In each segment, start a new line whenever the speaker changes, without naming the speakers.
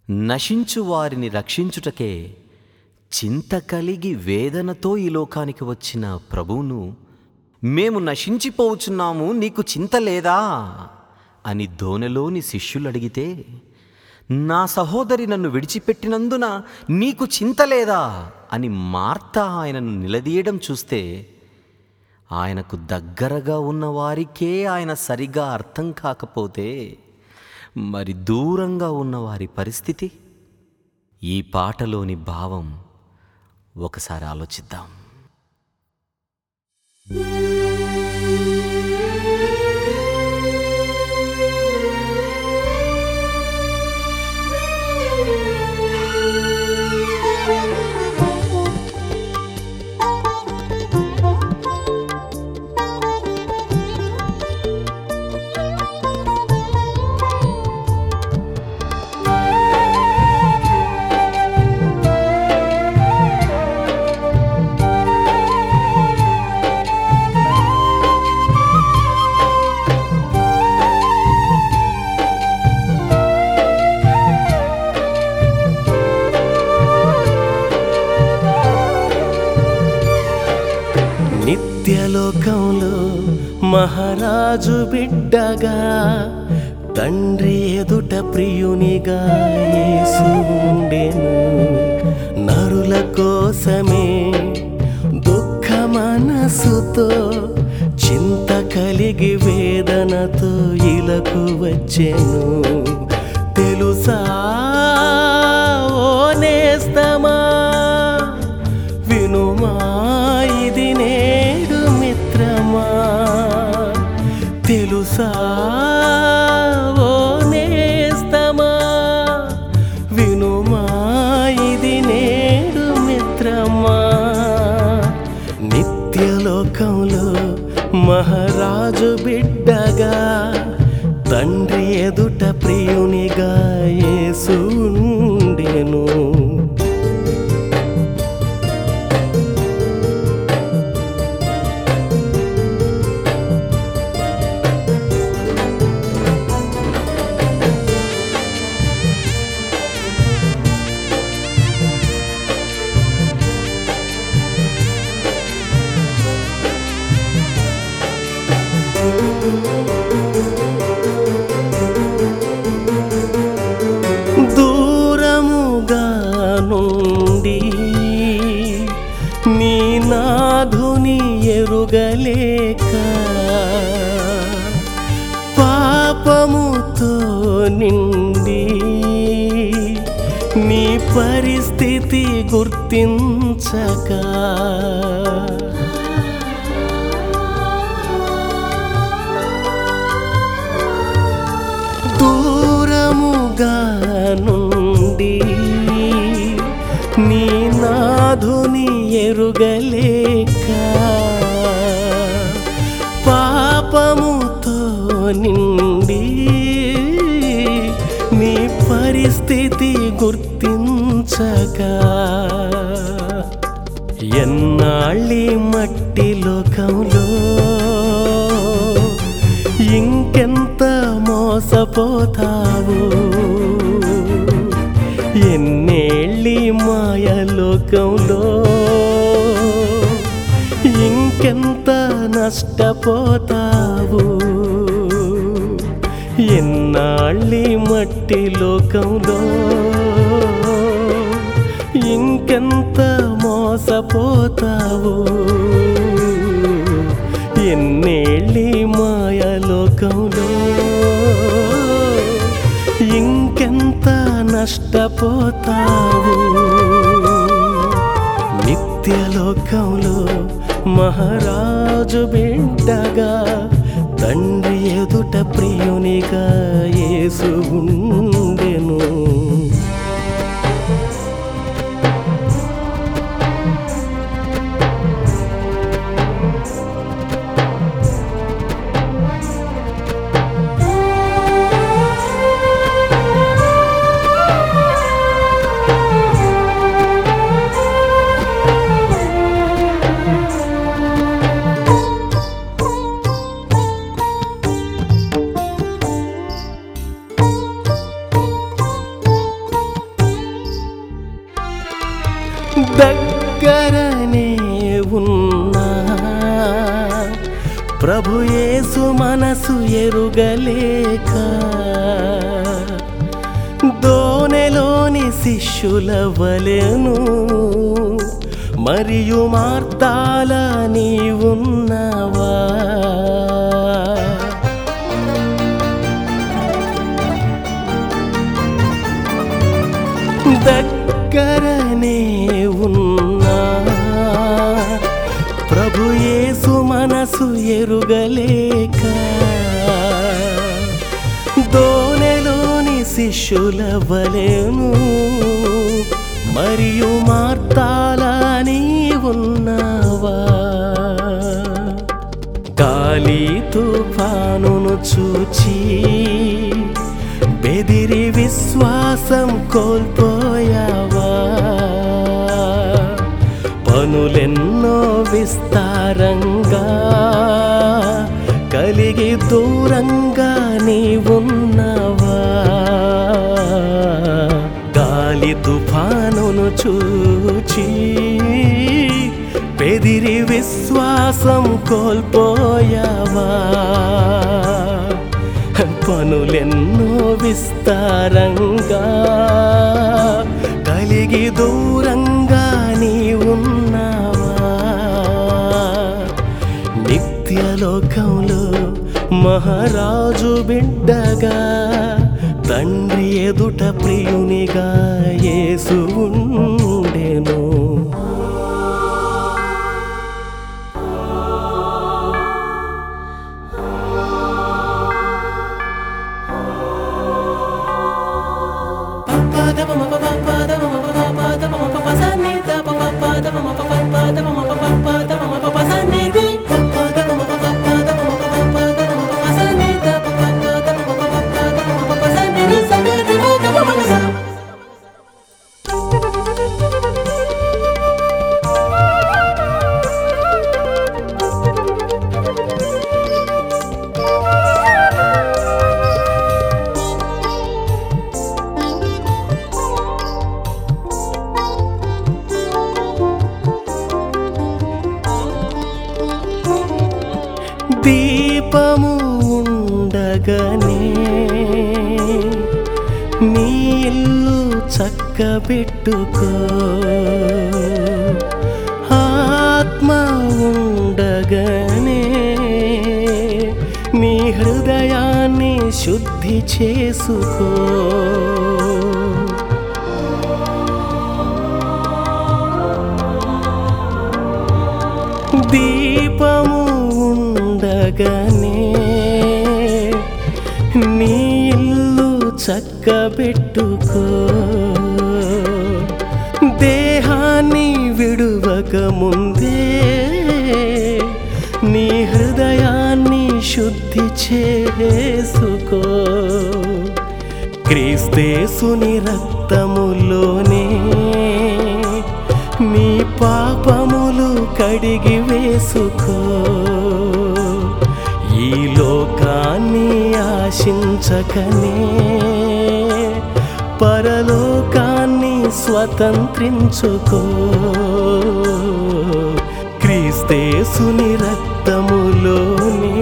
నశించు వారిని రక్షించుటకే చింత కలిగి వేదనతో ఈ లోకానికి వచ్చిన ప్రభువును మేము నశించిపోవచ్చున్నాము నీకు చింత లేదా అని దోనెలోని శిష్యులు అడిగితే నా సహోదరి నన్ను విడిచిపెట్టినందున నీకు చింత లేదా అని మార్త ఆయనను నిలదీయడం చూస్తే ఆయనకు దగ్గరగా ఉన్న వారికే ఆయన సరిగా అర్థం కాకపోతే మరి దూరంగా ఉన్న వారి పరిస్థితి ఈ పాటలోని భావం ఒకసారి ఆలోచిద్దాం
నిత్యలోకంలో మహారాజు బిడ్డగా తండ్రి ఎదుట ప్రియునిగా యేసు ఉండెను నరుల కోసమే దుఃఖ మనసుతో చింత కలిగి వేదనతో ఇలకు వచ్చెను తెలుసా ఓ నేస్తమా వినుమా ఇది నేడు మిత్రమా తెలుసా ఓ నేస్తమా వినుమా ఇది నేడు మిత్రమా నిత్యలోకంలో మహారాజు బిడ్డగా తండ్రి ఎదుట ప్రియునిగా యేసు ఉండెను దూరముగా నుండి నీ నాధుని ఎరుగలేక పాపముతో నిండి నీ పరిస్థితి గుర్తించక దూరముగా నుండి నీ నాధుని ఎరుగలేక పాపముతో నిండి నీ పరిస్థితి గుర్తించక ఎన్నాళ్ళి మట్టి లోకంలో ఇంకెంత మోసపోతావు ఎన్నేళ్ళి మాయలోకంలో ఇంకెంత నష్టపోతావు ఎన్నాళ్ళి మట్టి లోకంలో ఇంకెంత మోసపోతావు ఎన్నేళ్ళి మాయలోకంలో ఇంకెంత నష్టపోతావు నిత్యలోకంలో మహారాజు బిడ్డగా తండ్రి ఎదుట ప్రియునిగా యేసు ఉండెను దగ్గరనే ఉన్నా ప్రభు యేసు మనసు ఎరుగలేక దోనెలోని శిష్యుల వలెను మరియు మార్తాల నీవున్నావా దగ్గరనే ఉన్నా ప్రభు యేసు మనసు ఎరుగలేక దోనెలోని శిష్యుల వలెను మరియు మార్తాల ఉన్నావా గాలి తుఫానును చూచి బెదిరి విశ్వాసం కోల్పోయావా పనులెన్నో విస్తారంగా కలిగి దూరంగా నీవున్నావా గాలి తుఫానును చూచి బెదిరి విశ్వాసం కోల్పోయావా పనులెన్నో విస్తారంగా కలిగి దూరంగా నీ ఉన్నావా నిత్యలోకంలో మహారాజు బిడ్డగా తండ్రి ఎదుట ప్రియునిగా యేసు ఉండెను దీపము ఉండగనే నీ ఇల్లు చక్కబెట్టుకో ఆత్మ ఉండగనే నీ హృదయాన్ని శుద్ధి చేసుకో దీపము ఉండగనే నీ ఇల్లు చక్కబెట్టుకో దేహాన్ని విడువక ముందే నీ హృదయాన్ని శుద్ధి చేసుకో క్రీస్తేసుని రక్తములోనే నీ పాపములు కడిగి వేసుకో ఈ లోకాన్ని ఆశించకనే పరలోకాన్ని స్వతంత్రించుకో క్రీస్తేసుని రక్తములోనే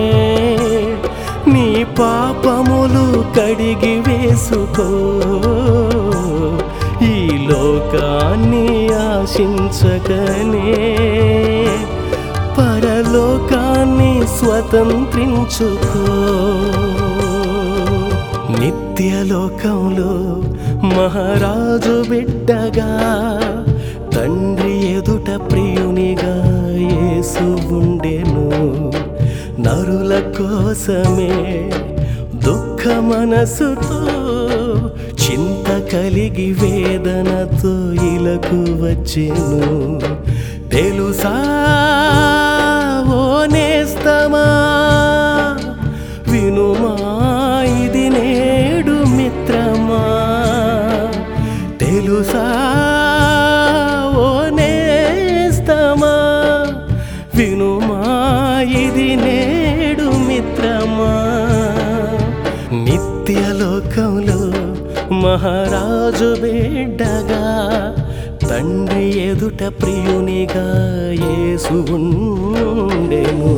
నీ పాపములు కడిగి వేసుకో ఈ లోకాన్ని ఆశించకనే పరలోకాన్ని స్వతంత్రించుకో నిత్యలోకంలో మహారాజు బిడ్డగా తండ్రి ఎదుట ప్రియునిగా యేసు ఉండెను నరుల కోసమే దుఃఖ మనసుతో చింత కలిగి వేదనతో ఇలకు వచ్చెను తెలుసా ఓ నేస్తమా వినుమా ఇది నేడు మిత్రమా తెలుసా ఓ నేస్తమా వినుమా ఇది నేడు మిత్రమా నిత్యలోకంలో మహారాజు బిడ్డగా తండ్రి ఎదుట ప్రియునిగా యేసు ఉండెను